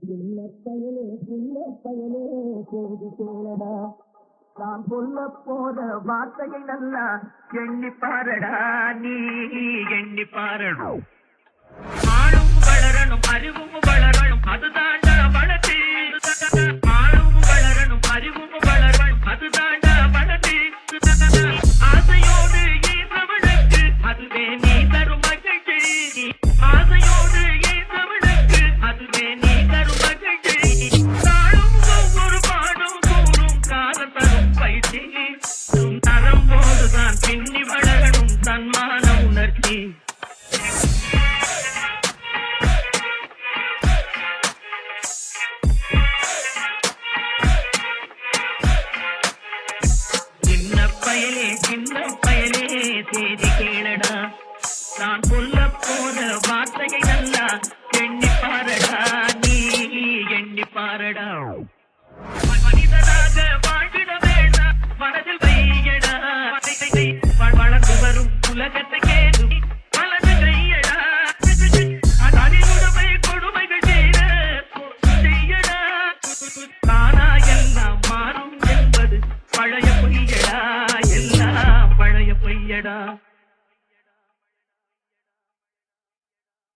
சின்ன பயலே சின்ன பயலே செய்தி கேளடா நான் சொல்ல போற வார்த்தையை நல்லா எண்ணி பாரடா நீ எண்ணி பாரடா ஆளும் வளரணும் அறிவும் வளரணும் அதுதாண்டா வளர்ச்சி ஆளும் வளரணும் அறிவும் வளரணும் அதுதாண்டா வளர்ச்சி ஆசையோடு ஈன்றவனுக்கு அதுவே நீ தரும் மகிழ்ச்சி ஆசையோடு ஈன்றவனுக்கு அதுவே நீ தரும் மகிழ்ச்சி நாளும் ஒவ்வொரு பாடும் கூறும் காலம் தரும் பயிற்சி உன் நரம்போடுதான் பின்னி வளரணும் தன்மான உணர்ச்சி சின்ன பயலே சின்ன பயலே செய்தி கேளடா நான் சொல்ல போன வார்த்தையை நல்லா எண்ணி பாரடா நீ எண்ணி பாரடா மனிதனாக வாழ்ந்திட வேண்டாம் மனதில் வையடா வ- வளர்ந்து வரும் உலகத்தை கேடு வலது கையடா அதிலுடமை கொடுமைகள் செய்த செய்யடா தானா எல்லாம் மாறும் என்பது பழைய பொய்யடா எல்லாம் பழைய பொய்யடா